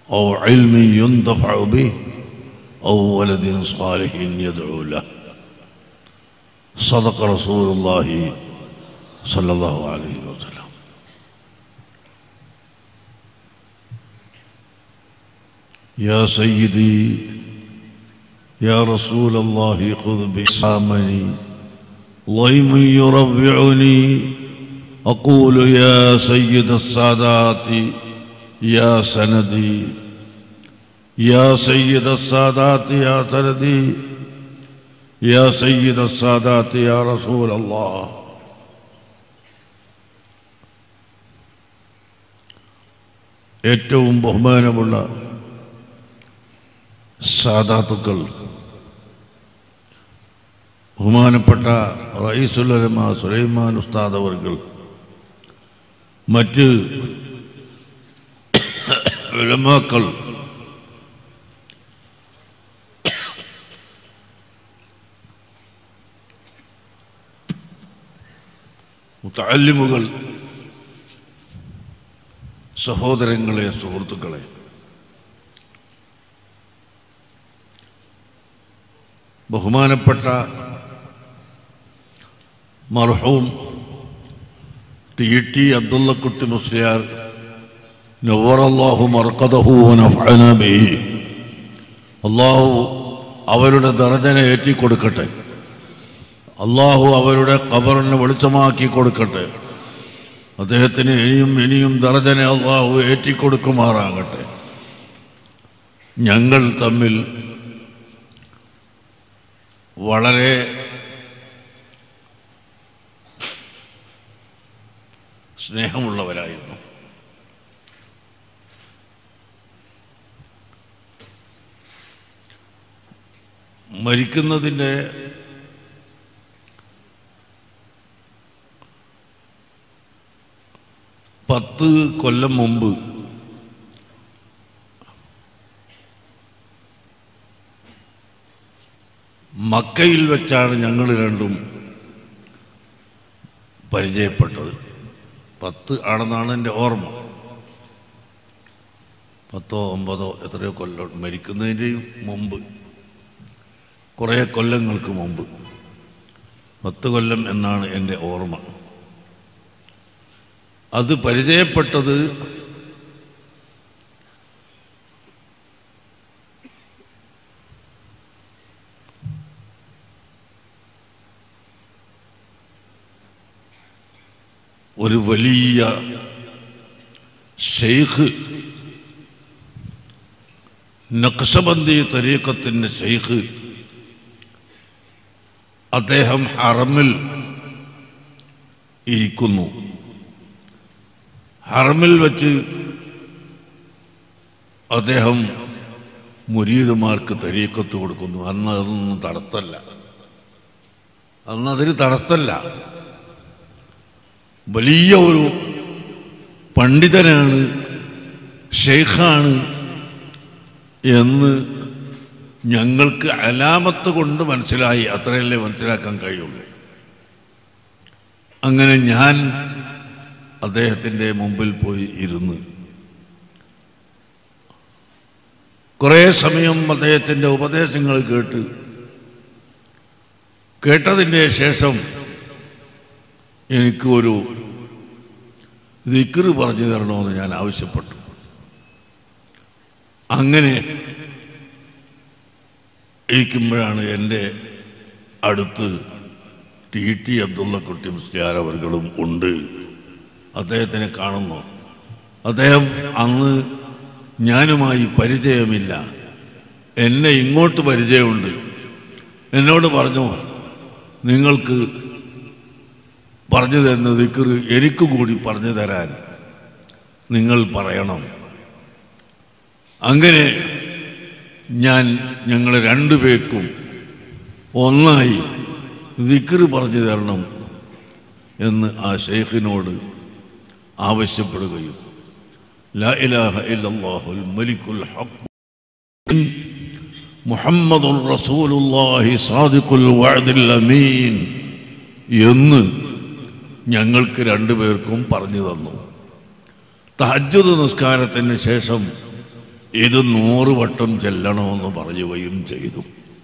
أو علم ينتفع به أو ولد صالح يدعو له صدق رسول الله صلى الله عليه وسلم يا سيدي يا رسول الله خذ بسامني ضيم يربعني أقول يا سيد السادات يا سندي يا سيد السادات يا سندي يا سيد السادات يا رسول الله ഏറ്റവും ബഹുമാനമുള്ള സാദാത്തുക്കൾ ബഹുമാനപ്പെട്ട റയീസുലമ സുലൈമാൻ ഉസ്താദ് അവർകൾ മറ്റ് ഉലമാക്കൾ മുത്തല്ലിമുകൾ സഹോദരങ്ങളെ സുഹൃത്തുക്കളെ ബഹുമാനപ്പെട്ട മർഹൂം ടി ടി അബ്ദുള്ളക്കുട്ടി മുസ്ലിയാർ നവറല്ലാഹു മർക്കദഹു നഫഅന ബിഹി അള്ളാഹു അവരുടെ ദർജന ഏറ്റിക്കൊടുക്കട്ടെ അള്ളാഹു അവരുടെ ഖബറിനെ വെളിച്ചമാക്കി കൊടുക്കട്ടെ അദ്ദേഹത്തിന് ഇനിയും ഇനിയും ദർജന അള്ളാഹു ഏറ്റിക്കൊടുക്കുമാറാകട്ടെ ഞങ്ങൾ തമ്മിൽ വളരെ സ്നേഹമുള്ളവരായിരുന്നു മരിക്കുന്നതിൻ്റെ പത്ത് കൊല്ലം മുമ്പ് മക്കയിൽ വെച്ചാണ് ഞങ്ങൾ രണ്ടും പരിചയപ്പെട്ടത് പത്ത് ആണെന്നാണ് എൻ്റെ ഓർമ്മ പത്തോ ഒമ്പതോ എത്രയോ കൊല്ലം മരിക്കുന്നതിൻ്റെയും മുമ്പ് കുറേ കൊല്ലങ്ങൾക്ക് മുമ്പ് പത്ത് കൊല്ലം എന്നാണ് എൻ്റെ ഓർമ്മ അത് പരിചയപ്പെട്ടത് ഒരു വലിയ ഷെയ്ഖ് നക്സബന്ദി തരീക്കത്തിൻ്റെ ഷെയ്ഖ് അദ്ദേഹം ഹറമിൽ ഇരിക്കുന്നു ഹറമിൽ വച്ച് അദ്ദേഹം മുരീദുമാർക്ക് തരീക്കത്ത് കൊടുക്കുന്നു അന്ന് അതൊന്നും തടസ്സല്ല അന്ന് അതിന് തടസ്സല്ല വലിയ ഒരു പണ്ഡിതനാണ് ഷെയ്ഖാണ് എന്ന് ഞങ്ങൾക്ക് അലാമത്ത് കൊണ്ട് മനസ്സിലായി അത്രയല്ലേ മനസ്സിലാക്കാൻ കഴിയുള്ളൂ അങ്ങനെ ഞാൻ അദ്ദേഹത്തിൻ്റെ മുമ്പിൽ പോയി ഇരുന്ന് കുറേ സമയം അദ്ദേഹത്തിൻ്റെ ഉപദേശങ്ങൾ കേട്ട് കേട്ടതിൻ്റെ ശേഷം എനിക്ക് ഒരു ദിക്റ് പറഞ്ഞു തരണമെന്ന് ഞാൻ ആവശ്യപ്പെട്ടു അങ്ങനെ ഇരിക്കുമ്പോഴാണ് എൻ്റെ അടുത്ത് ടി ടി അബ്ദുള്ളക്കുട്ടി മുസ്ലിയാർ അവർകളും ഉണ്ട് അദ്ദേഹത്തിനെ കാണുന്നു അദ്ദേഹം അന്ന് ഞാനുമായി പരിചയമില്ല എന്നെ ഇങ്ങോട്ട് പരിചയമുണ്ട് എന്നോട് പറഞ്ഞു നിങ്ങൾക്ക് പറഞ്ഞു തരുന്ന ദിക്കറ് എനിക്ക് കൂടി പറഞ്ഞു തരാൻ നിങ്ങൾ പറയണം അങ്ങനെ ഞാൻ ഞങ്ങൾ രണ്ടുപേർക്കും ഒന്നായി ദിക്കറ് പറഞ്ഞു തരണം എന്ന് ആ ഷെയ്ഖിനോട് ആവശ്യപ്പെടുകയും ലാ ഇലാഹ ഇല്ലല്ലാഹുൽ മലിക്കുൽ ഹഖ് മുഹമ്മദുർ റസൂലുള്ളാഹി സാദിഖുൽ വഅദിൽ അമീൻ എന്ന് ഞങ്ങൾക്ക് രണ്ടുപേർക്കും പറഞ്ഞു തന്നു തഹജ്ജുദ് നിസ്കാരത്തിന് ശേഷം ഇത് നൂറ് വട്ടം ചെല്ലണമെന്ന് പറയുകയും ചെയ്തു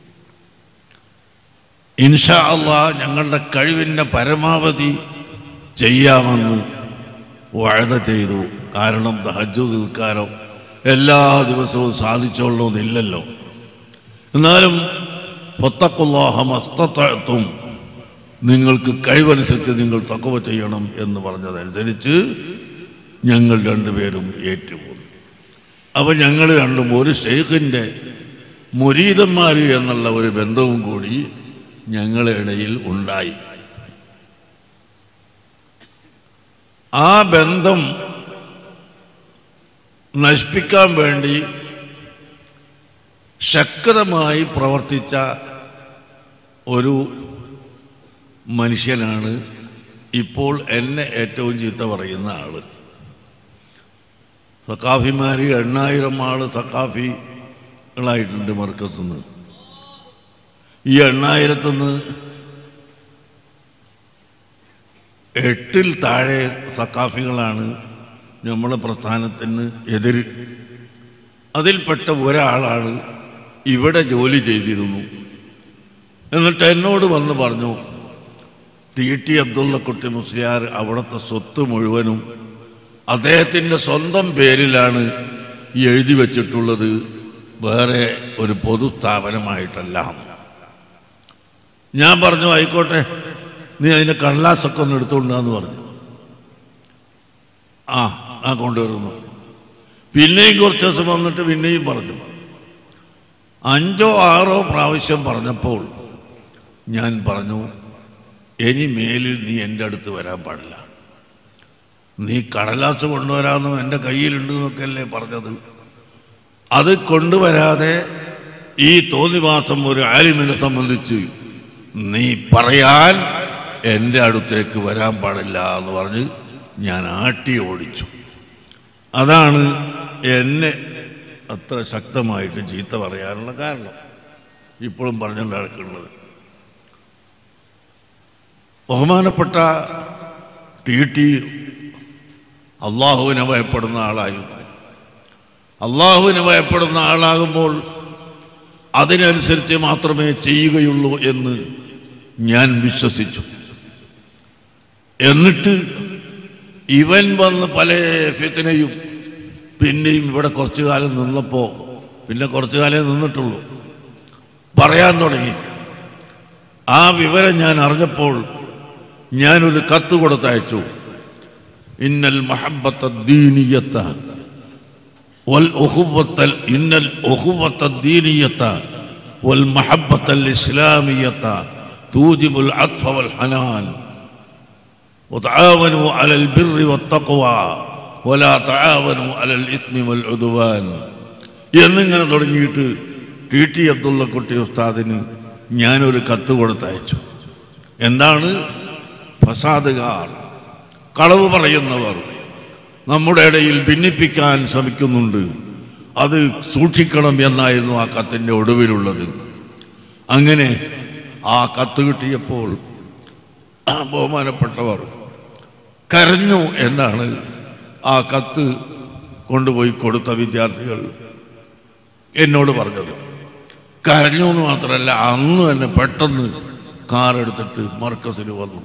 ഇൻഷാ അള്ളാ ഞങ്ങളുടെ കഴിവിൻ്റെ പരമാവധി ചെയ്യാമെന്ന് വഴുത ചെയ്തു കാരണം തഹജു നിൽക്കാനോ എല്ലാ ദിവസവും സാധിച്ചോളണമെന്നില്ലല്ലോ എന്നാലും ഒത്തക്കുല്ലാഹമസ്തത്തും നിങ്ങൾക്ക് കഴിവനുസരിച്ച് നിങ്ങൾ തക്കവ ചെയ്യണം എന്ന് പറഞ്ഞതനുസരിച്ച് ഞങ്ങൾ രണ്ടുപേരും ഏറ്റുപോന്നു അപ്പം ഞങ്ങൾ രണ്ടും ഒരു ഷെയ്ഖിൻ്റെ മുരീതന്മാർ എന്നുള്ള ഒരു ബന്ധവും കൂടി ഞങ്ങളുടെ ഇടയിൽ ഉണ്ടായി ആ ബന്ധം നശിപ്പിക്കാൻ വേണ്ടി ശക്തമായി പ്രവർത്തിച്ച ഒരു മനുഷ്യനാണ് ഇപ്പോൾ എന്നെ ഏറ്റവും ചീത്ത പറയുന്ന ആള് സക്കാഫിമാർ എണ്ണായിരം ആള് സക്കാഫികളായിട്ടുണ്ട് മർക്കസിന്ന് ഈ എണ്ണായിരത്തുനിന്ന് എട്ടിൽ താഴെ സക്കാഫികളാണ് നമ്മളെ പ്രസ്ഥാനത്തിന് എതിര് അതിൽപ്പെട്ട ഒരാളാണ് ഇവിടെ ജോലി ചെയ്തിരുന്നു എന്നിട്ട് എന്നോട് വന്ന് പറഞ്ഞു ടി ടി അബ്ദുള്ളക്കുട്ടി മുസ്ലിയാർ അവിടുത്തെ സ്വത്ത് മുഴുവനും അദ്ദേഹത്തിൻ്റെ സ്വന്തം പേരിലാണ് ഈ എഴുതി വച്ചിട്ടുള്ളത് വേറെ ഒരു പൊതുസ്ഥാപനമായിട്ടല്ല ഞാൻ പറഞ്ഞു ആയിക്കോട്ടെ നീ അതിൻ്റെ കടലാസൊക്കെ ഒന്ന് എടുത്തുകൊണ്ടാന്ന് പറഞ്ഞു ആ ആ കൊണ്ടുവരുന്നു പിന്നെയും കുറച്ച് ദിവസം വന്നിട്ട് പിന്നെയും പറഞ്ഞു അഞ്ചോ ആറോ പ്രാവശ്യം പറഞ്ഞപ്പോൾ ഞാൻ പറഞ്ഞു ഇനി മേലിൽ നീ എൻ്റെ അടുത്ത് വരാൻ പാടില്ല നീ കടലാസ് കൊണ്ടുവരാമെന്നും എൻ്റെ കയ്യിലുണ്ട് എന്നൊക്കെയല്ലേ പറഞ്ഞത് അത് കൊണ്ടുവരാതെ ഈ തോന്നിവാസം ഒരു ആലിമിനെ സംബന്ധിച്ച് നീ പറയാൻ എൻ്റെ അടുത്തേക്ക് വരാൻ പാടില്ല എന്ന് പറഞ്ഞ് ഞാൻ ആട്ടി ഓടിച്ചു അതാണ് എന്നെ അത്ര ശക്തമായിട്ട് ചീത്ത പറയാനുള്ള കാരണം ഇപ്പോഴും പറഞ്ഞുകൊണ്ട് നടക്കുന്നത് ബഹുമാനപ്പെട്ട ടി ടി അള്ളാഹുവിനെ ഭയപ്പെടുന്ന ആളായിരുന്നു അള്ളാഹുവിനെ ഭയപ്പെടുന്ന ആളാകുമ്പോൾ അതിനനുസരിച്ച് മാത്രമേ ചെയ്യുകയുള്ളൂ എന്ന് ഞാൻ വിശ്വസിച്ചു എന്നിട്ട് ഇവൻ വന്ന് പല ഫിത്തിനെയും പിന്നെയും ഇവിടെ കുറച്ചു കാലം നിന്നപ്പോൾ പിന്നെ കുറച്ചു കാലം നിന്നിട്ടുള്ളൂ പറയാൻ തുടങ്ങി ആ വിവരം ഞാൻ അറിഞ്ഞപ്പോൾ ഞാനൊരു കത്ത് കൊടുത്തയച്ചു ഇന്നൽ മഹബത്ത ദീനിയത്ത വൽ ഉഹുവത്തൽ ഇന്നൽ ഉഹുവത്ത ദീനിയത്ത വൽ മഹബത്തൽ ഇസ്ലാമിയത്ത തൂജിബുൽ അത്ഫ വൽ ഹനാൻ وتعاونوا على البر والتقوى ولا تعاونوا على الإثم والعدوان എന്നിങ്ങനെ തുടങ്ങിയിട്ട് ടി ടി അബ്ദുള്ള കുട്ടി ഉസ്താദിന് ഞാനൊരു കത്ത് കൊടുത്തയച്ചു എന്താണ് ഫസാദുകാർ കളവ് പറയുന്നവർ നമ്മുടെ ഇടയിൽ ഭിന്നിപ്പിക്കാൻ ശ്രമിക്കുന്നുണ്ട് അത് സൂക്ഷിക്കണം എന്നായിരുന്നു ആ കത്തിൻ്റെ ഒടുവിലുള്ളത് അങ്ങനെ ആ കത്ത് കിട്ടിയപ്പോൾ ആ ബഹുമാനപ്പെട്ടവർ കരഞ്ഞു എന്നാണ് ആ കത്ത് കൊണ്ടുപോയി കൊടുത്ത വിദ്യാർത്ഥികൾ എന്നോട് പറഞ്ഞത് കരഞ്ഞു എന്ന് മാത്രമല്ല അന്ന് തന്നെ പെട്ടെന്ന് കാർ എടുത്തിട്ട് മർക്കസിൽ വന്നു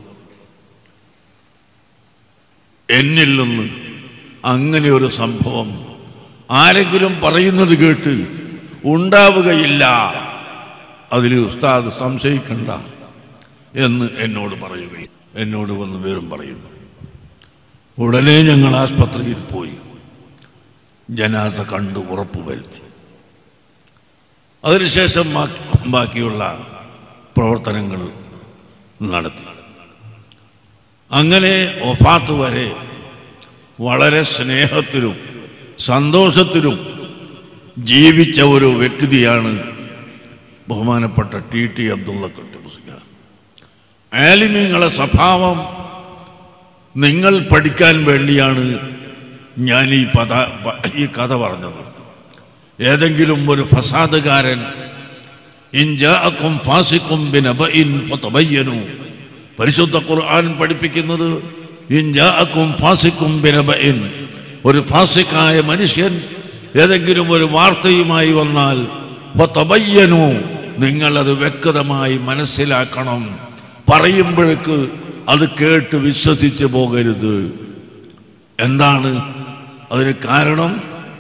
എന്നിൽ നിന്ന് അങ്ങനെ ഒരു സംഭവം ആരെങ്കിലും പറയുന്നത് കേട്ട് ഉണ്ടാവുകയില്ല അതിൽ ഉസ്താദ് സംശയിക്കണ്ട എന്ന് എന്നോട് പറയുകയും എന്നോട് വന്ന് പേരും പറയുന്നു ഉടനെ ഞങ്ങൾ ആസ്പത്രിയിൽ പോയി ജനാസ കണ്ടു ഉറപ്പ് വരുത്തി അതിനുശേഷം ബാക്കി ബാക്കിയുള്ള പ്രവർത്തനങ്ങൾ നടത്തി അങ്ങനെ ഒഫാത്ത് വരെ വളരെ സ്നേഹത്തിലും സന്തോഷത്തിലും ജീവിച്ച ഒരു വ്യക്തിയാണ് ബഹുമാനപ്പെട്ട ടി ടി അബ്ദുള്ള കുട്ടി മുസ്ലിയാർ ആലിമീങ്ങളെ സ്വഭാവം നിങ്ങൾ പഠിക്കാൻ വേണ്ടിയാണ് ഞാൻ ഈ പദ പ- ഈ കഥ പറഞ്ഞത് ഏതെങ്കിലും ഒരു ഫസാദുകാരൻ ഇൻജാഅക്കും ഫാസിക്കും ബിനബഇൻ ഫതബയ്യനു പരിശുദ്ധ ഖുർആൻ പഠിപ്പിക്കുന്നത് ഇൻജാഅക്കും ഫാസിക്കും ബിനബഇൻ ഒരു ഫാസിക്കായ മനുഷ്യൻ ഏതെങ്കിലും ഒരു വാർത്തയുമായി വന്നാൽ തബയ്യനു നിങ്ങളത് വ്യക്തമായി മനസ്സിലാക്കണം പറയുമ്പോഴേക്ക് അത് കേട്ട് വിശ്വസിച്ച് പോകരുത് എന്താണ് അതിന് കാരണം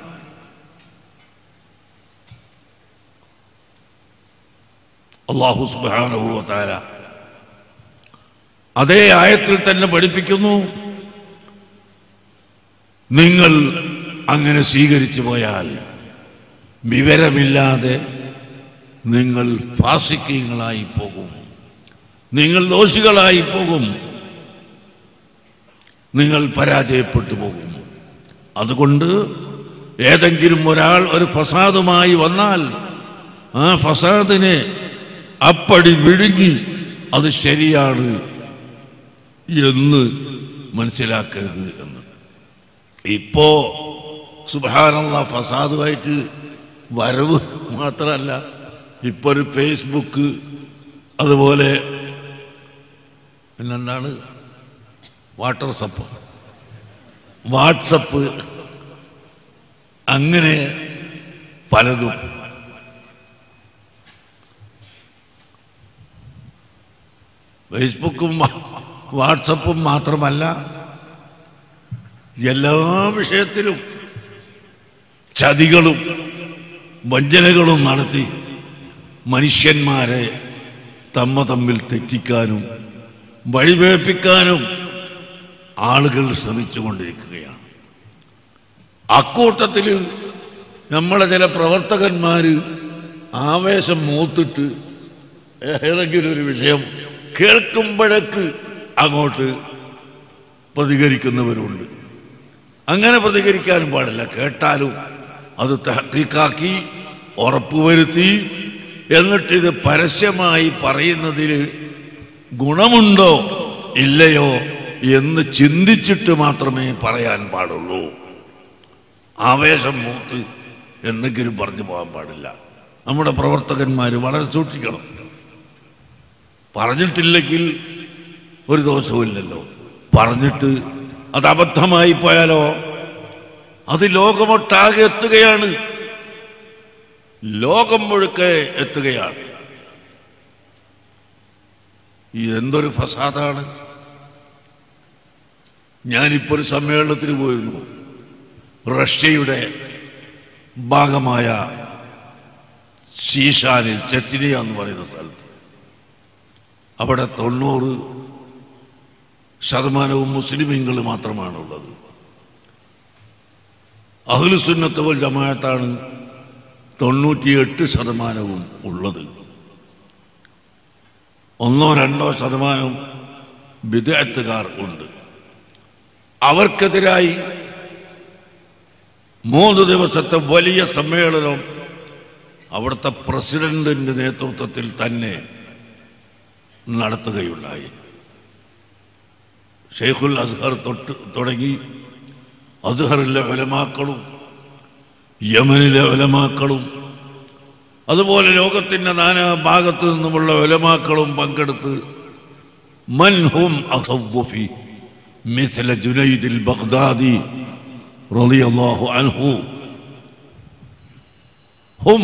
അള്ളാഹു സുബാനുഭവ താര അതേ ആയത്തിൽ തന്നെ പഠിപ്പിക്കുന്നു നിങ്ങൾ അങ്ങനെ സ്വീകരിച്ചു പോയാൽ വിവരമില്ലാതെ നിങ്ങൾ ഫാസിക്കങ്ങളായി പോകും നിങ്ങൾ ദോഷികളായി പോകും നിങ്ങൾ പരാജയപ്പെട്ടു പോകും അതുകൊണ്ട് ഏതെങ്കിലും ഒരാൾ ഒരു ഫസാദുമായി വന്നാൽ ആ ഫസാദിനെ അപ്പടി വിഴുങ്ങി അത് ശരിയാണ് എന്ന് മനസ്സിലാക്കരുത് എന്ന് ഇപ്പോ സുബാനുള്ള ഫസാദുമായിട്ട് വരവ് മാത്രമല്ല ഇപ്പൊ ഒരു ഫേസ്ബുക്ക് അതുപോലെ പിന്നെന്താണ് വാട്ട്സപ്പ് വാട്സപ്പ് അങ്ങനെ പലതും ഫേസ്ബുക്കും വാ- വാട്സപ്പും മാത്രമല്ല എല്ലാ വിഷയത്തിലും ചതികളും വഞ്ചനകളും നടത്തി മനുഷ്യന്മാരെ തമ്മ തമ്മിൽ തെറ്റിക്കാനും വഴിവേപ്പിക്കാനും ആളുകൾ ശ്രമിച്ചുകൊണ്ടിരിക്കുകയാണ് അക്കൂട്ടത്തിൽ നമ്മളെ ചില പ്രവർത്തകന്മാർ ആവേശം മൂത്തിട്ട് ഏതെങ്കിലും ഒരു വിഷയം കേൾക്കുമ്പോഴേക്ക് അങ്ങോട്ട് പ്രതികരിക്കുന്നവരുണ്ട് അങ്ങനെ പ്രതികരിക്കാനും പാടില്ല കേട്ടാലും അത് തഹക്കീക്കാക്കി ഉറപ്പുവരുത്തി എന്നിട്ട് ഇത് പരസ്യമായി പറയുന്നതിൽ ഗുണമുണ്ടോ ഇല്ലയോ എന്ന് ചിന്തിച്ചിട്ട് മാത്രമേ പറയാൻ പാടുള്ളൂ ആവേശം മൂത്ത് എന്തെങ്കിലും പറഞ്ഞു പോകാൻ പാടില്ല നമ്മുടെ പ്രവർത്തകന്മാർ വളരെ സൂക്ഷിക്കണം പറഞ്ഞിട്ടില്ലെങ്കിൽ ഒരു ദോഷവുമില്ലല്ലോ പറഞ്ഞിട്ട് അത് അബദ്ധമായി പോയാലോ അത് ലോകമൊട്ടാകെ എത്തുകയാണ് ലോകം മുഴുക്കെ എത്തുകയാണ് ഇതെന്തൊരു ഫസാദാണ് ഞാനിപ്പോൾ ഒരു സമ്മേളനത്തിന് പോയിരുന്നു റഷ്യയുടെ ഭാഗമായ ശീഷാനിൽ ചെച്ചിനിയ എന്ന് പറയുന്ന സ്ഥലത്ത് അവിടെ തൊണ്ണൂറ് ശതമാനവും മുസ്ലിമീങ്ങൾ മാത്രമാണുള്ളത് അഹ്ലുസുന്നത്ത് വൽ ജമാഅത്താണ് തൊണ്ണൂറ്റിയെട്ട് ശതമാനവും ഉള്ളത് ഒന്നോ രണ്ടോ ശതമാനം വിദഗ്ധക്കാർ ഉണ്ട് അവർക്കെതിരായി മൂന്ന് ദിവസത്തെ വലിയ സമ്മേളനം അവിടുത്തെ പ്രസിഡന്റിന്റെ നേതൃത്വത്തിൽ തന്നെ നടത്തുകയുണ്ടായി ഷെയ്ഖുൽ അസ്ഹർ തൊട്ട് തുടങ്ങി അസ്ഹറിലെ ഉലമാക്കളും യമനിലെ ഉലമാക്കളും അതുപോലെ ലോകത്തിൻ്റെ നാനാ ഭാഗത്ത് നിന്നുമുള്ള ഉലമാക്കളും പങ്കെടുത്ത് മൻഹും അഹവ്വഫി مثل جنيد البغدادي رضي الله عنه هم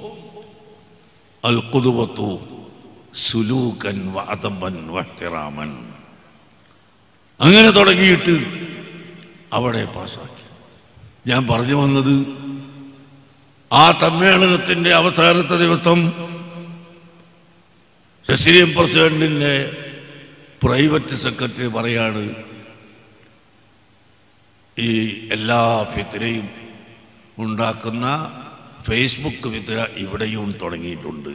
القدوة سلوكا وأدبا واحتراما അങ്ങനെ തുടങ്ങിയിട്ട് അവിടെ പാസ്സാക്കി ഞാൻ പറഞ്ഞു വന്നത് ആ സമ്മേളനത്തിന്റെ അവസാനത്തെ ദിവസം ശശിരിയം പ്രസിഡന്റിന്റെ പ്രൈവറ്റ് സെക്രട്ടറി പറയാണ് ഈ എല്ലാ ഫിത്തിരയും ഉണ്ടാക്കുന്ന ഫേസ്ബുക്ക് ഫിത്തിര ഇവിടെയും തുടങ്ങിയിട്ടുണ്ട്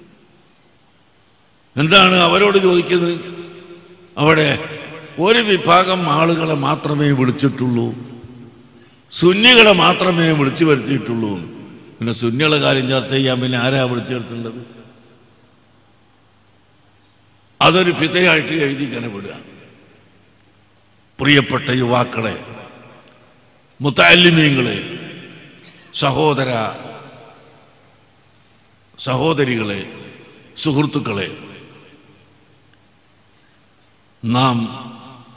എന്താണ് അവരോട് ചോദിക്കുന്നത് അവിടെ ഒരു വിഭാഗം ആളുകളെ മാത്രമേ വിളിച്ചിട്ടുള്ളൂ സുന്നികളെ മാത്രമേ വിളിച്ചു വരുത്തിയിട്ടുള്ളൂ പിന്നെ സുന്നികളെ കാര്യം ചർച്ച ചെയ്യാൻ പിന്നെ ആരാ വിളിച്ചു വരുത്തേണ്ടത് അതൊരു ഫിത്തയായിട്ട് എഴുതി ഇങ്ങനെ വിടുക പ്രിയപ്പെട്ട യുവാക്കളെ മുത്താലിമീങ്ങളെ സഹോദര സഹോദരികളെ സുഹൃത്തുക്കളെ നാം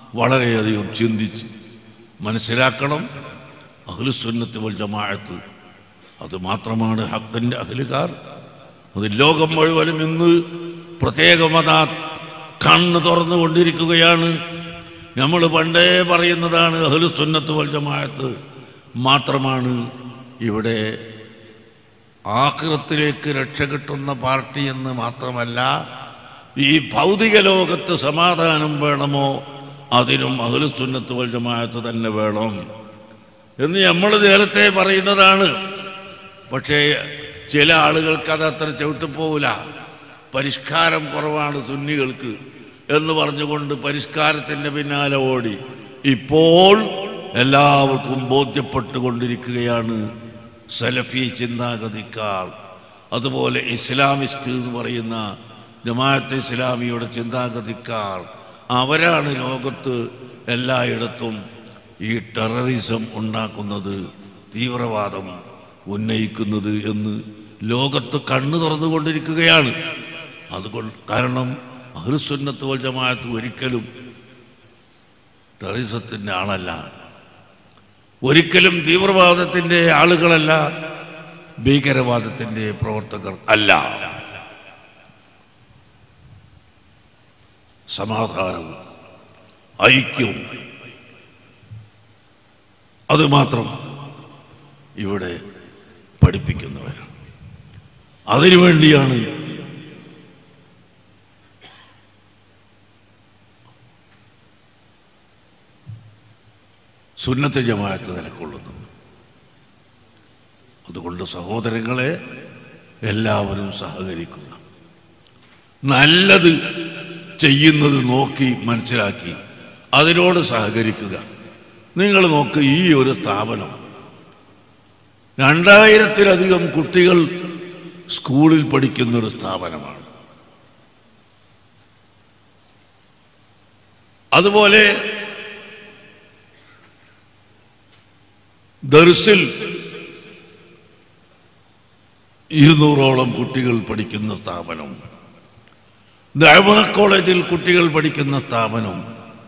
വളരെയധികം ചിന്തിച്ച് മനസ്സിലാക്കണം അഖിലുസുന്നത്ത് വൽ ജമാഅത്ത് അത് മാത്രമാണ് ഹക്കിൻ്റെ അഖിലുകാർ അത് ലോകം മുഴുവനും ഇന്ന് പ്രത്യേകമത കണ്ണ് തുറന്നുകൊണ്ടിരിക്കുകയാണ് നമ്മൾ പണ്ടേ പറയുന്നതാണ് അഹ്ലു സുന്നത്ത് വൽ ജമാഅത്ത് മാത്രമാണ് ഇവിടെ ആഹൃത്തിലേക്ക് രക്ഷ കിട്ടുന്ന പാർട്ടി എന്ന് മാത്രമല്ല ഈ ഭൗതിക ലോകത്ത് സമാധാനം വേണമോ അതിനും അഹ്ലു സുന്നത്ത് വൽ ജമാഅത്ത് തന്നെ വേണം എന്ന് നമ്മൾ നേരത്തെ പറയുന്നതാണ് പക്ഷേ ചില ആളുകൾക്ക് അത് അത്ര ചവിട്ടിപ്പോവില്ല പരിഷ്കാരം കുറവാണ് സുന്നികൾക്ക് എന്ന് പറഞ്ഞുകൊണ്ട് പരിഷ്കാരത്തിൻ്റെ പിന്നാലെ ഓടി ഇപ്പോൾ എല്ലാവർക്കും ബോധ്യപ്പെട്ടുകൊണ്ടിരിക്കുകയാണ് സലഫി ചിന്താഗതിക്കാർ അതുപോലെ ഇസ്ലാമിസ്റ്റ് എന്ന് പറയുന്ന ജമാഅത്ത് ഇസ്ലാമിയുടെ ചിന്താഗതിക്കാർ അവരാണ് ലോകത്ത് എല്ലായിടത്തും ഈ ടെററിസം ഉണ്ടാക്കുന്നത് തീവ്രവാദം ഉന്നയിക്കുന്നത് എന്ന് ലോകത്ത് കണ്ണു തുറന്നുകൊണ്ടിരിക്കുകയാണ് അതുകൊണ്ട് കാരണം അഹ്ലുസുന്നത്ത് വൽ ജമാഅത്ത് ഒരിക്കലും ടെററിസത്തിൻ്റെ ആളല്ല ഒരിക്കലും തീവ്രവാദത്തിൻ്റെ ആളുകളല്ല ഭീകരവാദത്തിൻ്റെ പ്രവർത്തകർ അല്ല സമാധാനവും ഐക്യവും അത് മാത്രം ഇവിടെ പഠിപ്പിക്കുന്നവരാണ് അതിനുവേണ്ടിയാണ് സുന്നത്ത് ജമാഅത്ത് നിലക്കൊള്ളുന്നത് അതുകൊണ്ട് സഹോദരങ്ങളെ എല്ലാവരും സഹകരിക്കുക നല്ലത് ചെയ്യുന്നത് നോക്കി മനസ്സിലാക്കി അതിനോട് സഹകരിക്കുക നിങ്ങൾ നോക്ക് ഈ ഒരു സ്ഥാപനം രണ്ടായിരത്തിലധികം കുട്ടികൾ സ്കൂളിൽ പഠിക്കുന്ന ഒരു സ്ഥാപനമാണ് അതുപോലെ ദർസിൽ ഇരുന്നൂറോളം കുട്ടികൾ പഠിക്കുന്ന സ്ഥാപനം ദഅവ കോളേജിൽ കുട്ടികൾ പഠിക്കുന്ന സ്ഥാപനം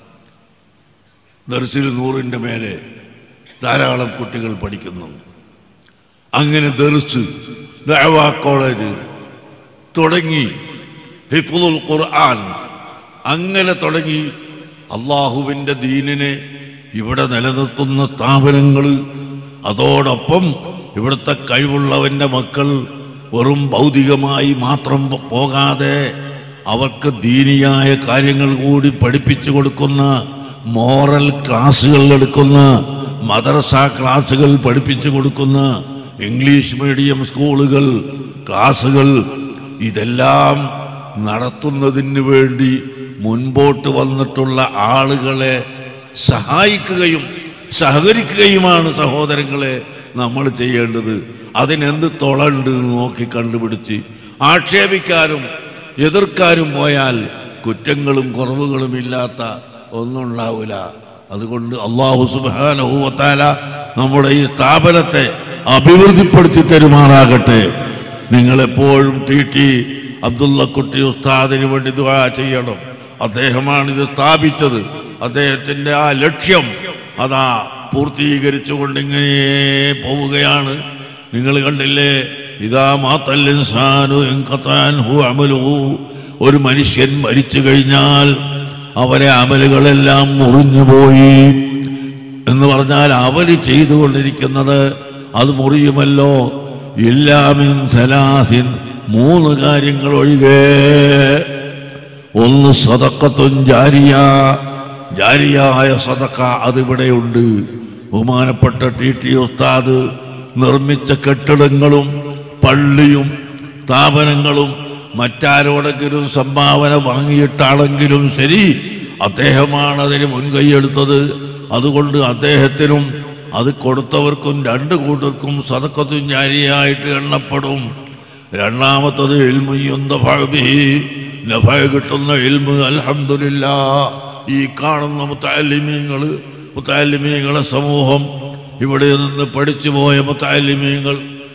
ദർസിൽ നൂറിൻ്റെ മേലെ ധാരാളം കുട്ടികൾ പഠിക്കുന്നു അങ്ങനെ ദർസ് ദഅവ കോളേജ് തുടങ്ങി ഹിഫുൽ ഖുർആൻ അങ്ങനെ തുടങ്ങി അള്ളാഹുവിൻ്റെ ദീനിനെ ഇവിടെ നിലനിർത്തുന്ന സ്ഥാപനങ്ങൾ അതോടൊപ്പം ഇവിടുത്തെ കഴിവുള്ളവൻ്റെ മക്കൾ വെറും ഭൗതികമായി മാത്രം പോകാതെ അവർക്ക് ദീനിയായ കാര്യങ്ങൾ കൂടി പഠിപ്പിച്ചു കൊടുക്കുന്ന മോറൽ ക്ലാസ്സുകൾ എടുക്കുന്ന മദ്രസ ക്ലാസ്സുകൾ പഠിപ്പിച്ചു കൊടുക്കുന്ന ഇംഗ്ലീഷ് മീഡിയം സ്കൂളുകൾ ക്ലാസ്സുകൾ ഇതെല്ലാം നടത്തുന്നതിന് വേണ്ടി മുൻപോട്ട് വന്നിട്ടുള്ള ആളുകളെ സഹായിക്കുകയും സഹകരിക്കുകയുമാണ് സഹോദരങ്ങളെ നമ്മൾ ചെയ്യേണ്ടത് അതിനെന്ത് തൊളുണ്ട് എന്ന് നോക്കി കണ്ടുപിടിച്ച് ആക്ഷേപിക്കാനും എതിർക്കാനും പോയാൽ കുറ്റങ്ങളും കുറവുകളും ഇല്ലാത്ത ഒന്നും ഉണ്ടാവില്ല അതുകൊണ്ട് അള്ളാഹു സുബാനഹൂവത്താല നമ്മുടെ ഈ സ്ഥാപനത്തെ അഭിവൃദ്ധിപ്പെടുത്തി തരുമാറാകട്ടെ നിങ്ങളെപ്പോഴും ടി ടി അബ്ദുള്ള കുട്ടി ഉസ്താദിന് വേണ്ടി ദുആ ചെയ്യണം അദ്ദേഹമാണ് ഇത് സ്ഥാപിച്ചത് അദ്ദേഹത്തിൻ്റെ ആ ലക്ഷ്യം അതാ പൂർത്തീകരിച്ചുകൊണ്ട് ഇങ്ങനെ പോവുകയാണ് നിങ്ങൾ കണ്ടില്ലേ ഇതാ മാത്തല്ലിൻസാനു എങ്കത്താൻഹു അമലുഹു ഒരു മനുഷ്യൻ മരിച്ചു കഴിഞ്ഞാൽ അവരെ അമലുകളെല്ലാം മുറിഞ്ഞുപോയി എന്ന് പറഞ്ഞാൽ അവര് ചെയ്തുകൊണ്ടിരിക്കുന്നത് അത് മുറിയുമല്ലോ ഇല്ലാമിൻ സലാസിൻ മൂന്ന് കാര്യങ്ങൾ ഒഴികെ ഒന്ന് സതക്കത്തും ജാരിയ ജാരിയായ സതക്ക അതിവിടെയുണ്ട് ബഹുമാനപ്പെട്ട ടി ടി ഉസ്താദ് നിർമ്മിച്ച കെട്ടിടങ്ങളും പള്ളിയും സ്ഥാപനങ്ങളും മറ്റാരോടെങ്കിലും സംഭാവന വാങ്ങിയിട്ടാണെങ്കിലും ശരി അദ്ദേഹമാണ് അതിന് മുൻകൈയെടുത്തത് അതുകൊണ്ട് അദ്ദേഹത്തിനും അത് കൊടുത്തവർക്കും രണ്ട് കൂട്ടർക്കും സതക്കത്തും ജാരിയായിട്ട് എണ്ണപ്പെടും രണ്ടാമത്തത് നഫ കിട്ടുന്ന ഇൽമ് അൽഹംദുലില്ല ഈ കാണുന്ന മുത്താലിമീങ്ങൾ മുത്താലിമീങ്ങളെ സമൂഹം ഇവിടെ നിന്ന് പഠിച്ചു പോയ മുത്താലിമീങ്ങൾ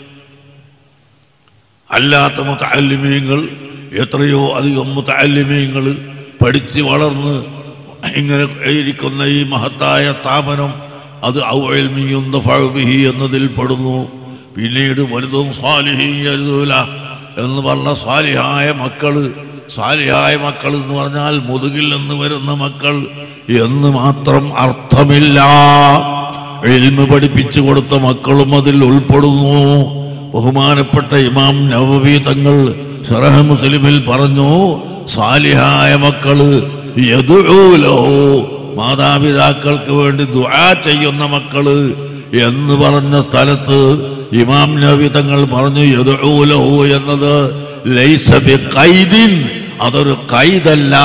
അല്ലാത്ത മുത്താലിമീങ്ങൾ എത്രയോ അധികം മുത്താലിമീങ്ങൾ പഠിച്ച് വളർന്ന് ഇങ്ങനെ ഇരിക്കുന്ന ഈ മഹത്തായ സ്ഥാപനം അത് ഔൽമിയും ബിഹി എന്നതിൽ പെടുന്നു പിന്നീട് വലുതും സ്വാലിഹീയരുതൂല എന്ന് പറഞ്ഞ സ്വാലിഹായ മക്കള് സ്വാലിഹായ മക്കൾ എന്ന് പറഞ്ഞാൽ മുതുകിൽ നിന്ന് വരുന്ന മക്കൾ എന്ന് മാത്രം അർത്ഥമില്ല എൽമ് പഠിപ്പിച്ചു കൊടുത്ത മക്കളും അതിൽ ഉൾപ്പെടുന്നു ബഹുമാനപ്പെട്ട ഇമാം നവവി തങ്ങൾ ഷറഹ മുസ്ലിമിൽ പറഞ്ഞു സാലിഹായ മക്കള് യദുഊലഹു മാതാപിതാക്കൾക്ക് വേണ്ടി ദുആ ചെയ്യുന്ന മക്കള് എന്ന് പറഞ്ഞ സ്ഥലത്ത് ഇമാം നബി തങ്ങൾ പറഞ്ഞു യദുഊലഹു എന്നത് ലൈസ ബിഖൈദിൻ അതൊരു കൈതല്ല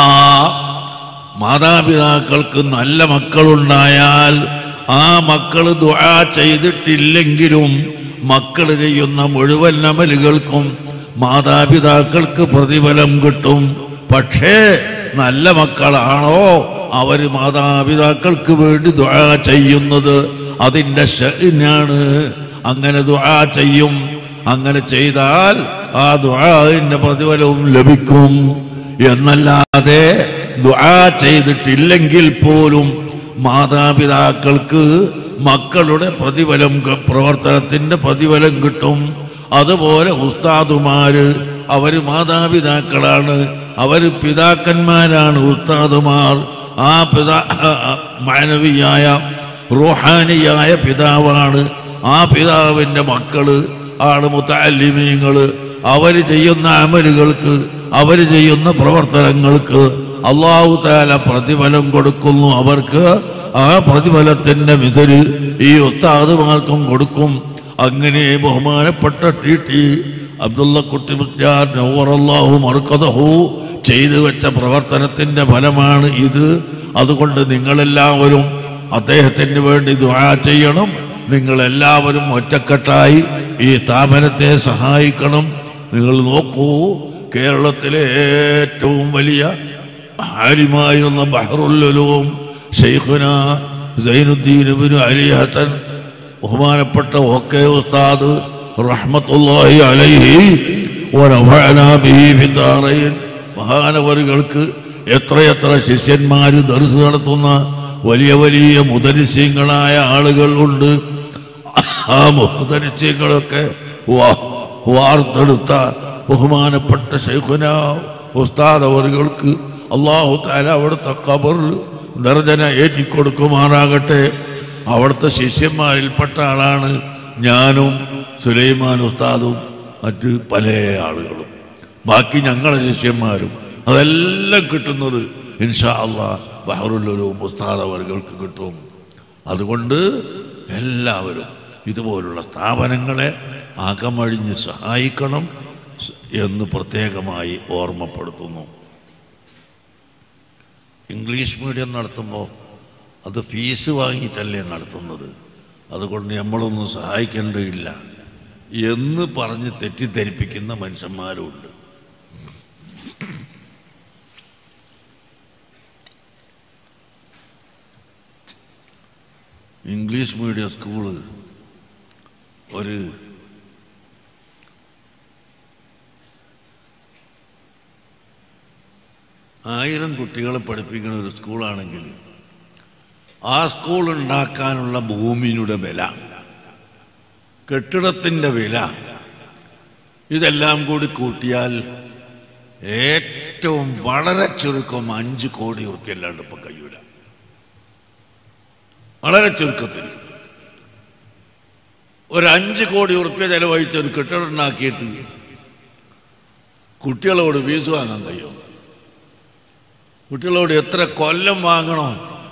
മാതാപിതാക്കൾക്ക് നല്ല മക്കളുണ്ടായാൽ ആ മക്കൾ ദുആ ചെയ്തിട്ടില്ലെങ്കിലും മക്കൾ ചെയ്യുന്ന മുഴുവൻ അമലുകൾക്കും മാതാപിതാക്കൾക്ക് പ്രതിഫലം കിട്ടും പക്ഷേ നല്ല മക്കളാണോ അവര് മാതാപിതാക്കൾക്ക് വേണ്ടി ദുആ ചെയ്യുന്നത് അതിൻ്റെ ഷെനാണ് അങ്ങനെ ദുആ ചെയ്യും അങ്ങനെ ചെയ്താൽ ആ ദുആന്റെ പ്രതിഫലവും ലഭിക്കും എന്നല്ലാതെ ദുആ ചെയ്തിട്ടില്ലെങ്കിൽ പോലും മാതാപിതാക്കൾക്ക് മക്കളുടെ പ്രതിഫലം ക- പ്രവർത്തനത്തിന്റെ പ്രതിഫലം കിട്ടും അതുപോലെ ഉസ്താദുമാര് അവര് മാതാപിതാക്കളാണ് അവര് പിതാക്കന്മാരാണ് ഉസ്താദുമാർ ആ പിതാ മാനവിയായ റൂഹാനിയായ പിതാവാണ് ആ പിതാവിൻ്റെ മക്കള് ആണ് മുത്തല്ലിമീങ്ങള് അവര് ചെയ്യുന്ന അമലുകൾക്ക് അവര് ചെയ്യുന്ന പ്രവർത്തനങ്ങൾക്ക് അള്ളാഹു താല പ്രതിഫലം കൊടുക്കുന്നു അവർക്ക് ആ പ്രതിഫലത്തിന്റെ മിതര് ഈ ഉസ്താദുമാർക്കും കൊടുക്കും അങ്ങനെ ബഹുമാനപ്പെട്ട ടി ടി അബ്ദുള്ള കുട്ടി മുസ്ലിയാർ നവറല്ലാഹു മറുക്കതഹു ചെയ്തു വെച്ച പ്രവർത്തനത്തിന്റെ ഫലമാണ് ഇത് അതുകൊണ്ട് നിങ്ങളെല്ലാവരും അദ്ദേഹത്തിന് വേണ്ടി ദുആ ചെയ്യണം നിങ്ങളെല്ലാവരും ഒറ്റക്കെട്ടായി ഈ സ്ഥാപനത്തെ സഹായിക്കണം നിങ്ങൾ നോക്കൂ കേരളത്തിലെ ഏറ്റവും വലിയ ആലിമായിരുന്ന ബഹറുല്ലുലും ഷെയ്ഖുന സൈനുദ്ദീൻ ഇബ്നു അലി ഹസൻ ബഹുമാനപ്പെട്ട ഓക്കെ ഉസ്താദ് റഹ്മത്തുള്ളാഹി അലൈഹി വനഫഅനാ ബിഹി ഫിദ്ദാറൈൻ മഹാനവറുകൾക്ക് എത്രയെത്ര ശിഷ്യന്മാര് ദർസ് നടത്തുന്ന വലിയ വലിയ മുദരിസ്യങ്ങളായ ആളുകൾ ഉണ്ട് ആ മുദരിസ്യങ്ങളൊക്കെ വാ- വാർത്തെടുത്ത ബഹുമാനപ്പെട്ട ശൈഖുന ഉസ്താദ് അവറുകൾക്ക് അള്ളാഹു താല അവിടുത്തെ കബറിൽ നിർജന ഏറ്റിക്കൊടുക്കുമാറാകട്ടെ അവിടുത്തെ ശിഷ്യന്മാരിൽപ്പെട്ട ആളാണ് ഞാനും സുലൈമാൻ ഉസ്താദും മറ്റ് പല ആളുകളും ബാക്കി ഞങ്ങളെ ശിഷ്യന്മാരും അതെല്ലാം കിട്ടുന്നത് ഇൻഷാ അള്ളാ ബഹറുല്ലൊരു ഉസ്താദ് അവർക്ക് കിട്ടും അതുകൊണ്ട് എല്ലാവരും ഇതുപോലുള്ള സ്ഥാപനങ്ങളെ അകമഴിഞ്ഞ് സഹായിക്കണം സ് എന്ന് പ്രത്യേകമായി ഓർമ്മപ്പെടുത്തുന്നു ഇംഗ്ലീഷ് മീഡിയം നടത്തുമ്പോൾ അത് ഫീസ് വാങ്ങിയിട്ടല്ലേ നടത്തുന്നത് അതുകൊണ്ട് നമ്മളൊന്നും സഹായിക്കേണ്ടതില്ല എന്ന് പറഞ്ഞ് തെറ്റിദ്ധരിപ്പിക്കുന്ന മനുഷ്യന്മാരുമുണ്ട് ഇംഗ്ലീഷ് മീഡിയം സ്കൂള് ഒരു ആയിരം കുട്ടികളെ പഠിപ്പിക്കുന്ന ഒരു സ്കൂളാണെങ്കിൽ ആ സ്കൂൾ ഉണ്ടാക്കാനുള്ള ഭൂമിയുടെ വില കെട്ടിടത്തിൻ്റെ വില ഇതെല്ലാം കൂടി കൂട്ടിയാൽ ഏറ്റവും വളരെ ചുരുക്കം അഞ്ച് കോടി ഉറുപ്പ്യ അല്ലാണ്ട് ഇപ്പം കഴിയൂല വളരെ ചുരുക്കത്തിൽ ഒരു അഞ്ച് കോടി ഉറുപ്പ്യ ചെലവഴിച്ച് ഒരു കെട്ടിടം ഉണ്ടാക്കിയിട്ട് കുട്ടികളോട് ഫീസ് വാങ്ങാൻ കഴിയും കുട്ടികളോട് എത്ര കൊല്ലം വാങ്ങണം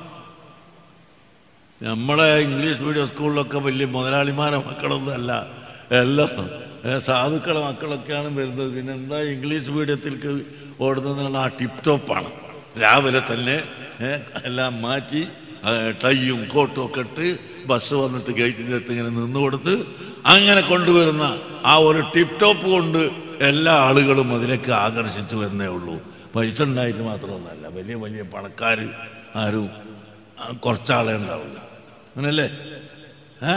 നമ്മളെ ഇംഗ്ലീഷ് മീഡിയം സ്കൂളിലൊക്കെ വലിയ മുതലാളിമാരെ മക്കളൊന്നും അല്ല എല്ലാം ഏ, സാധുക്കളെ മക്കളൊക്കെയാണ് വരുന്നത് പിന്നെ എന്താ ഇംഗ്ലീഷ് മീഡിയത്തിലേക്ക് ഓടുന്നതെന്നുള്ള ആ ടിപ്പ് ടോപ്പാണ് രാവിലെ തന്നെ ഏ, എല്ലാം മാറ്റി ആ, ടൈയും കോട്ടും ഒക്കെ ഇട്ട് ബസ് വന്നിട്ട് ഗേറ്റിൻ്റെ അടുത്ത് ഇങ്ങനെ നിന്ന് കൊടുത്ത് അങ്ങനെ കൊണ്ടുവരുന്ന ആ ഒരു ടിപ്പ് ടോപ്പ് കൊണ്ട് എല്ലാ ആളുകളും അതിലേക്ക് ആകർഷിച്ചു വരുന്നേ ഉള്ളൂ പൈസ ഉണ്ടായിട്ട് മാത്രമൊന്നുമല്ല വലിയ വലിയ പണക്കാർ ആരും ആ, കുറച്ചാളെ ഉണ്ടാവുള്ളൂ അങ്ങനല്ലേ ഏ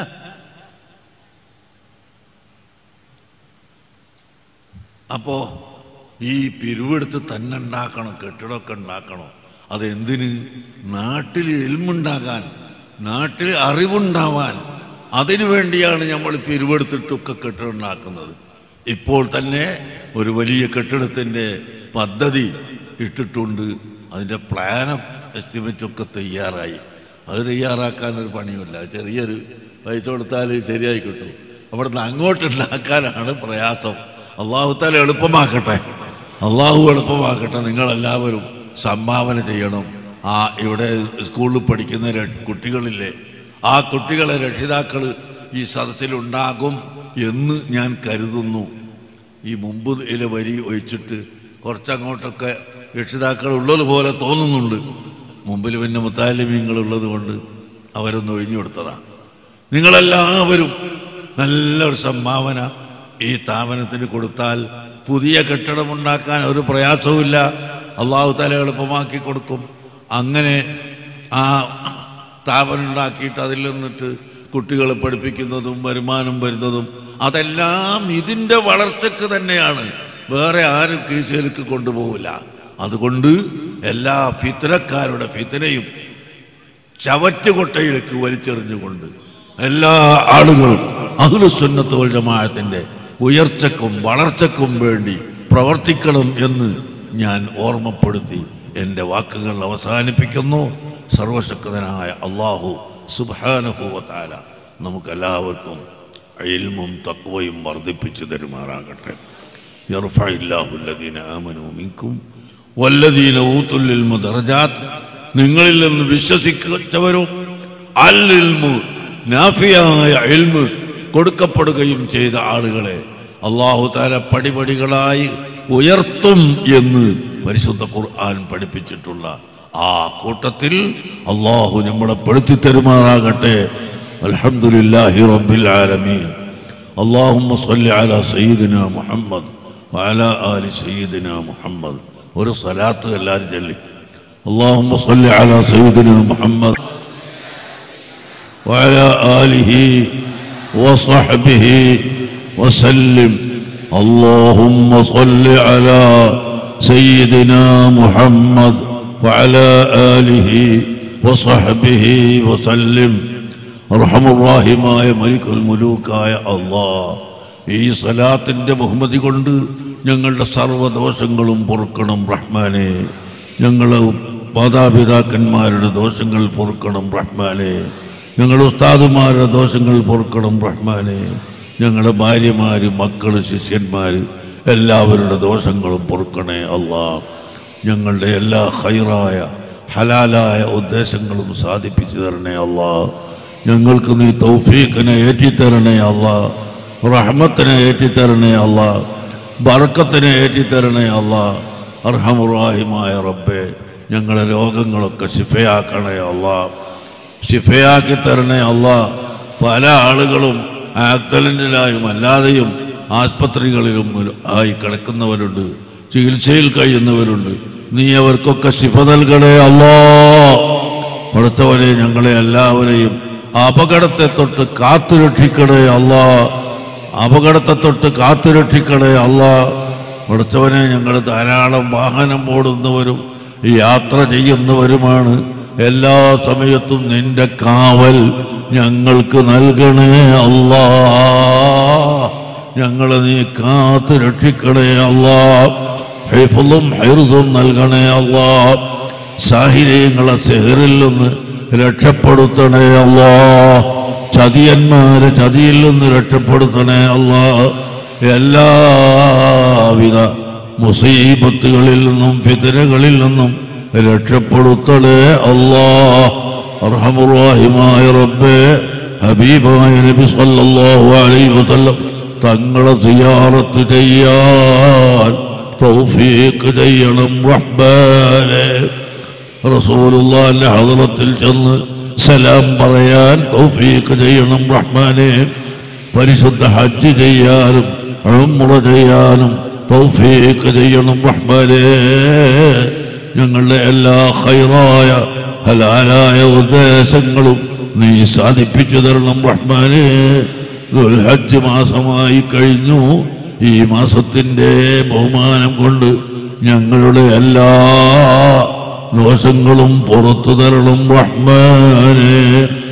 അപ്പോ ഈ പിരിവെടുത്ത് തന്നെ ഉണ്ടാക്കണം കെട്ടിടമൊക്കെ ഉണ്ടാക്കണം അതെന്തിന് നാട്ടിൽ എൽമുണ്ടാകാൻ നാട്ടിൽ അറിവുണ്ടാവാൻ അതിനു വേണ്ടിയാണ് നമ്മൾ പിരിവെടുത്തിട്ടൊക്കെ കെട്ടിടമുണ്ടാക്കുന്നത് ഇപ്പോൾ തന്നെ ഒരു വലിയ കെട്ടിടത്തിൻ്റെ പദ്ധതി ഇട്ടിട്ടുണ്ട് അതിൻ്റെ പ്ലാനും എസ്റ്റിമേറ്റൊക്കെ തയ്യാറായി അത് തയ്യാറാക്കാൻ ഒരു പണിയുമില്ല ചെറിയൊരു പൈസ കൊടുത്താൽ ശരിയായി കിട്ടും അവിടുന്ന് അങ്ങോട്ടുണ്ടാക്കാനാണ് പ്രയാസം അള്ളാഹുത്താല എളുപ്പമാക്കട്ടെ അള്ളാഹു എളുപ്പമാക്കട്ടെ നിങ്ങളെല്ലാവരും സംഭാവന ചെയ്യണം ആ ഇവിടെ സ്കൂളിൽ പഠിക്കുന്ന ര- കുട്ടികളില്ലേ ആ കുട്ടികളെ രക്ഷിതാക്കൾ ഈ സദസ്സിലുണ്ടാകും എന്ന് ഞാൻ കരുതുന്നു ഈ മുമ്പ് ഇല വരി ഒഴിച്ചിട്ട് കുറച്ചങ്ങോട്ടൊക്കെ രക്ഷിതാക്കൾ ഉള്ളതുപോലെ തോന്നുന്നുണ്ട് മുമ്പിൽ പിന്നെ മുത്താലിമീങ്ങൾ ഉള്ളത് കൊണ്ട് അവരൊന്ന് ഒഴിഞ്ഞു കൊടുത്തതാണ് നിങ്ങളെല്ലാവരും നല്ലൊരു സംഭാവന ഈ സ്ഥാപനത്തിന് കൊടുത്താൽ പുതിയ കെട്ടിടമുണ്ടാക്കാൻ ഒരു പ്രയാസവുമില്ല അള്ളാഹു തല എളുപ്പമാക്കി കൊടുക്കും അങ്ങനെ ആ സ്ഥാപനം ഉണ്ടാക്കിയിട്ട് അതിൽ നിന്നിട്ട് കുട്ടികളെ പഠിപ്പിക്കുന്നതും വരുമാനം വരുന്നതും അതെല്ലാം ഇതിൻ്റെ വളർച്ചയ്ക്ക് തന്നെയാണ് വേറെ ആരും കീശയിലേക്ക് കൊണ്ടുപോകില്ല അതുകൊണ്ട് എല്ലാ ഫിത്തനക്കാരുടെ ഫിത്തനയും ചവറ്റുകൊട്ടയിലേക്ക് വലിച്ചെറിഞ്ഞുകൊണ്ട് എല്ലാ ആളുകളും അഹ്ലുസുന്നത്ത് വൽ ജമാഅത്തിന്റെ ഉയർച്ചക്കും വളർച്ചക്കും വേണ്ടി പ്രവർത്തിക്കണം എന്ന് ഞാൻ ഓർമ്മപ്പെടുത്തി എൻ്റെ വാക്കുകൾ അവസാനിപ്പിക്കുന്നു സർവശക്തനായ അള്ളാഹു സുബാനുഭൂവത്താല നമുക്കെല്ലാവർക്കും ഇൽമും തക്വയും വർദ്ധിപ്പിച്ചു തരുമാറാകട്ടെ يرفع الله الذين آمنوا منكم والذين أوتوا العلم درجات നിങ്ങളിൽ നിന്ന് വിശ്വസിച്ചവരും അൽ ഇൽമു നാഫിയായ ഇൽമ് കൊടുക്കപ്പെടുകയും ചെയ്ത ആളുകളെ അള്ളാഹു താല പടിപടികളായി ഉയർത്തും എന്ന് പരിശുദ്ധ ഖുർആൻ പഠിപ്പിച്ചിട്ടുള്ള ആ കൂട്ടത്തിൽ അള്ളാഹു നമ്മളെ പെടുത്തി തരുമാറാകട്ടെ അൽഹംദുലില്ലാഹി റബ്ബിൽ ആലമീൻ اللهم صل على سيدنا محمد وعلى آل سيدنا محمد ഒരു സ്വലാത്ത് എല്ലാവരും ചൊല്ലി اللهم صل على سيدنا محمد وعلى آله وصحبه وسلم اللهم صل على سيدنا محمد وعلى آله وصحبه وسلم റഹമുറാഹിമായ മലിക്കുൽ മുലൂക്കായ അള്ളാ ഈ സലാത്തിൻ്റെ ബഹുമതി കൊണ്ട് ഞങ്ങളുടെ സർവ്വദോഷങ്ങളും പൊറുക്കണം റഹ്മാനെ ഞങ്ങൾ മാതാപിതാക്കന്മാരുടെ ദോഷങ്ങൾ പൊറുക്കണം റഹ്മാനെ ഞങ്ങൾ ഉസ്താദുമാരുടെ ദോഷങ്ങൾ പൊറുക്കണം റഹ്മാനെ ഞങ്ങളുടെ ഭാര്യമാർ മക്കൾ ശിഷ്യന്മാർ എല്ലാവരുടെ ദോഷങ്ങളും പൊറുക്കണേ അള്ളാ ഞങ്ങളുടെ എല്ലാ ഹൈറായ ഹലാലായ ഉദ്ദേശങ്ങളും സാധിപ്പിച്ചു തരണേ അള്ളാ ഞങ്ങൾക്ക് നീ തൗഫീഖിനെ ഏറ്റിത്തരണേ അല്ല റഹ്മത്തിനെ ഏറ്റിത്തരണേ അല്ല ബർക്കത്തിനെ ഏറ്റിത്തരണേ അല്ല അർഹമുറാഹിമായ റബ്ബെ ഞങ്ങളെ രോഗങ്ങളൊക്കെ ശിഫയാക്കണേ അല്ല ശിഫയാക്കി തരണേ അല്ല പല ആളുകളും ആക്സിഡൻറ്റിലായും അല്ലാതെയും ആസ്പത്രികളിലും ആയി കിടക്കുന്നവരുണ്ട് ചികിത്സയിൽ കഴിയുന്നവരുണ്ട് നീ അവർക്കൊക്കെ ശിഫ നൽകണേ അല്ലോ പഠിച്ചവരെ ഞങ്ങളെ എല്ലാവരെയും അപകടത്തെ തൊട്ട് കാത്തുരക്ഷിക്കണേ അല്ല അപകടത്തെ തൊട്ട് കാത്തുരക്ഷിക്കണേ അല്ല പഠിച്ചവനെ ഞങ്ങൾ ധാരാളം വാഹനം ഓടുന്നവരും യാത്ര ചെയ്യുന്നവരുമാണ് എല്ലാ സമയത്തും നിന്റെ കാവൽ ഞങ്ങൾക്ക് നൽകണേ അല്ലാ ഞങ്ങളെ നീ കാത്തു രക്ഷിക്കണേ അല്ലാ ഹൈഫും ഹൈറുതും നൽകണേ അല്ലാ സാഹിര്യങ്ങളെ സെഹറിൽ നിന്ന് രക്ഷപ്പെടുത്തണേ അല്ലാ ചതിയന്മാരെ ചതിയിൽ നിന്ന് രക്ഷപ്പെടുത്തണേ അല്ലാ എല്ലാവിധ മുസീബത്തുകളിൽ നിന്നും ഫിതരകളിൽ നിന്നും രക്ഷപ്പെടുത്തണേ അല്ലാ അർഹമുറാഹിമായ റബ്ബേ ഹബീബായ നബി സല്ലല്ലാഹു അലൈഹി വസല്ലം തങ്ങളെ സിയാറത്ത് ചെയ്യാൻ തൗഫീഖ് ചെയ്യണം റഹ്മാനെ റസൂലുള്ളാഹിന്റെ ഹദ്റത്തിൽ ചെന്ന് സലാം പറയാൻ തൗഫീഖ് ചെയ്യണം റഹ്മാനെ പരിശുദ്ധ ഹജ്ജ് ചെയ്യാനും ഉംറ ചെയ്യാനും തൗഫീഖ് ചെയ്യണം റഹ്മാനെ ഞങ്ങളുടെ എല്ലാ ഹൈറായ ഹലാലായ ഉദ്ദേശങ്ങളും നീ സാധിപ്പിച്ചു തരണം റഹ്മാനെ ദുൽഹജ്ജ് മാസമായി കഴിഞ്ഞു ഈ മാസത്തിൻ്റെ ബഹുമാനം കൊണ്ട് ഞങ്ങളുടെ എല്ലാ ദോഷങ്ങളും പുറത്തു തരണം റഹ്മാനെ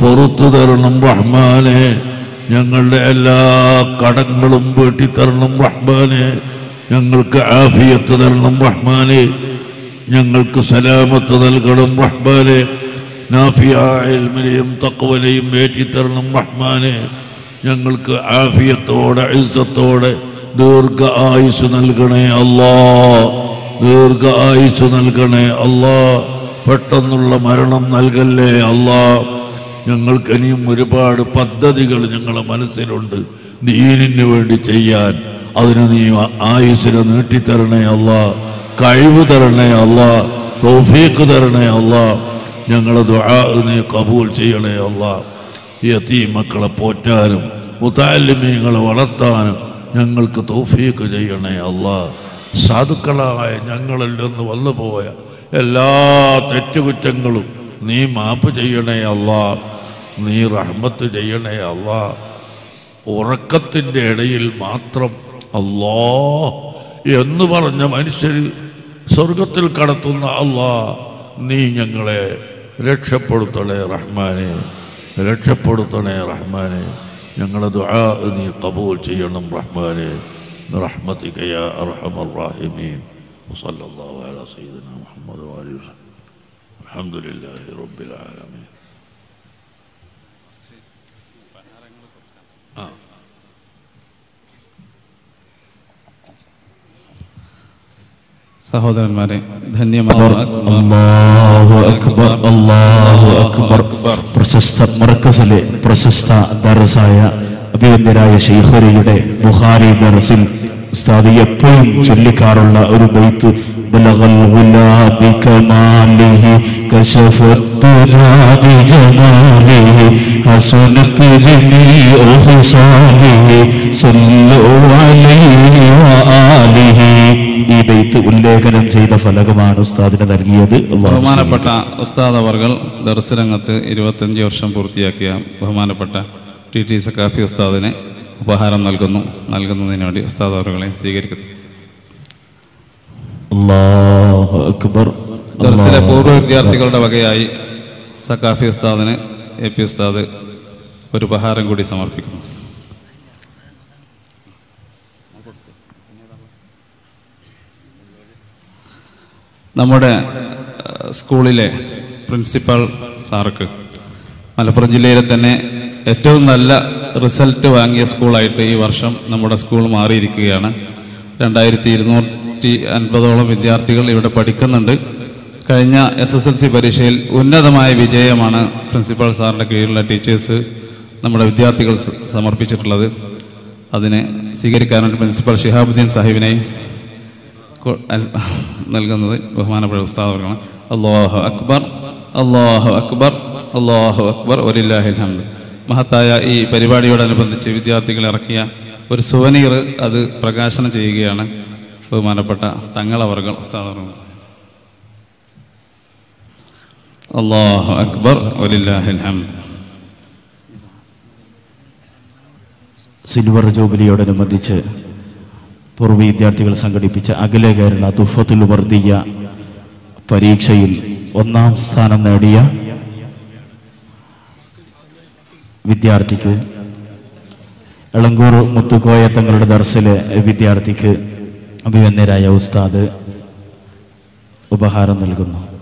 പുറത്തു തരണം റഹ്മാനെ ഞങ്ങളുടെ എല്ലാ കടങ്ങളും വീട്ടിത്തരണം റഹ്മാനെ ഞങ്ങൾക്ക് ആഫിയത്ത് തരണം റഹ്മാനെ ഞങ്ങൾക്ക് സലാമത്ത് നൽകണം റഹ്മാനെ നാഫിയായ തക്കവലയും ഏറ്റിത്തരണം റഹ്മാനെ ഞങ്ങൾക്ക് ആഫിയത്തോടെ ഇസ്സത്തോടെ ദീർഘ ആയുസ് നൽകണേ അല്ലാ ദീർഘ ആയുസ് നൽകണേ അല്ലാ പെട്ടെന്നുള്ള മരണം നൽകല്ലേ അല്ലാ ഞങ്ങൾക്ക് ഇനിയും ഒരുപാട് പദ്ധതികൾ ഞങ്ങളുടെ മനസ്സിലുണ്ട് ദീനിന് വേണ്ടി ചെയ്യാൻ അതിന് നീ ആയുസിനെ നീട്ടിത്തരണേ അല്ല കഴിവ് തരണേ അല്ല തോഫീക്ക് തരണേ അല്ല ഞങ്ങളെ ദുആ നീ കബൂൽ ചെയ്യണേ അല്ല യതീ മക്കളെ പോറ്റാനും മുത്താലിമീങ്ങളെ വളർത്താനും ഞങ്ങൾക്ക് തൗഫീക്ക് ചെയ്യണേ അല്ല സാധുക്കളായ ഞങ്ങളിൽ നിന്ന് വന്നുപോയ എല്ലാ തെറ്റുകുറ്റങ്ങളും നീ മാപ്പ് ചെയ്യണേ അല്ല നീ റഹ്മത്ത് ചെയ്യണേ അല്ല ഉറക്കത്തിൻ്റെ ഇടയിൽ മാത്രം അല്ലാ എന്ന് പറഞ്ഞ മനുഷ്യർ സ്വർഗത്തിൽ കടത്തുന്ന അല്ലാ നീ ഞങ്ങളെ രക്ഷപ്പെടുത്തണേ റഹ്മാനെ രക്ഷപ്പെടുത്തണേ റഹ്മാനെ ഞങ്ങളെ ദുആ നീ കബൂൽ ചെയ്യണം റഹ്മാനെ برحمتك يا أرحم الراحمين وصلى الله على سيدنا محمد وآله وسلم الحمد لله رب العالمين സഹോദരന്മാരെ ധന്യമായ അല്ലാഹു അക്ബർ അല്ലാഹു അക്ബർ പ്രശസ്ത മർക്കസിലെ പ്രശസ്ത ദർസായ അഭിവന്ദ്യരായ ശൈഖരിയുടെ ബുഖാരി ദർസിൽ ഉസ്താദ് എപ്പോഴും ചൊല്ലിക്കാറുള്ള ഒരു ബൈത്ത് بلغ الغلا بكماله كشف الدجى بجماله حسنت جميع خصاله صلوا عليه وآله ഈ ബൈത്ത് ഉല്ലേഖനം ചെയ്ത ഫലകമാണ് ഉസ്താദിന് നൽകിയത് അല്ലാഹു ബഹുമാനപ്പെട്ട ഉസ്താദ് അവർകൾ ദർശനരംഗത്ത് ഇരുപത്തഞ്ച് വർഷം പൂർത്തിയാക്കിയ ബഹുമാനപ്പെട്ട ടി ടി സക്കാഫി ഉസ്താദിന് ഉപഹാരം നൽകുന്നു നൽകുന്നതിന് വേണ്ടി ഉസ്താദ് അവറുകളെ സ്വീകരിക്കുന്നു അല്ലാഹു അക്ബർ ദർസിലെ പൂർവ്വ വിദ്യാർത്ഥികളുടെ വകയായി സക്കാഫി ഉസ്താദിന് എ പി ഉസ്താദ് ഒരു ഉപഹാരം കൂടി സമർപ്പിക്കുന്നു നമ്മുടെ ഏഹ്, സ്കൂളിലെ പ്രിൻസിപ്പൽ സാർക്ക് മലപ്പുറം ജില്ലയിലെ തന്നെ ഏറ്റവും നല്ല റിസൾട്ട് വാങ്ങിയ സ്കൂളായിട്ട് ഈ വർഷം നമ്മുടെ സ്കൂൾ മാറിയിരിക്കുകയാണ് രണ്ടായിരത്തി ഇരുന്നൂറ്റി അൻപതോളം വിദ്യാർത്ഥികൾ ഇവിടെ പഠിക്കുന്നുണ്ട് കഴിഞ്ഞ എസ് എസ് എൽ സി പരീക്ഷയിൽ ഉന്നതമായ വിജയമാണ് പ്രിൻസിപ്പൽ സാറിൻ്റെ കീഴിലുള്ള ടീച്ചേഴ്സ് നമ്മുടെ വിദ്യാർത്ഥികൾ സ- സമർപ്പിച്ചിട്ടുള്ളത് അതിനെ സ്വീകരിക്കാനായിട്ട് പ്രിൻസിപ്പൽ ഷിഹാബുദ്ദീൻ സാഹിബിനെയും കൊ- അൽ- നൽകുന്നത് ബഹുമാനപ്പെട്ട ഉസ്താദ് അവർക്കാണ് അള്ളാഹു അക്ബർ അള്ളാഹു അക്ബർ അള്ളാഹു അക്ബർ ഒലില്ലാഹിൽ ഹംദ് മഹത്തായ ഈ പരിപാടിയോടനുബന്ധിച്ച് വിദ്യാർത്ഥികൾ ഇറക്കിയ ഒരു സുവനീർ അത് പ്രകാശനം ചെയ്യുകയാണ് ബഹുമാനപ്പെട്ട തങ്ങളവർകൾ ഉസ്താദ് അവർകൾ അള്ളാഹു അക്ബർ ഒലില്ലാഹിൽ ഹംദ് സിൽവർ ജൂബിലിയോടനുബന്ധിച്ച് പൂർവ്വ വിദ്യാർത്ഥികൾ സംഘടിപ്പിച്ച അഖില കേരള തുഫത്തുൽ വർദിയ പരീക്ഷയിൽ ഒന്നാം സ്ഥാനം നേടിയ വിദ്യാർത്ഥിക്ക് എളങ്കൂർ മുത്തുക്കോയ തങ്ങളുടെ ദർസിലെ വിദ്യാർത്ഥിക്ക് അഭിമന്യരായ ഉസ്താദ് ഉപഹാരം നൽകുന്നു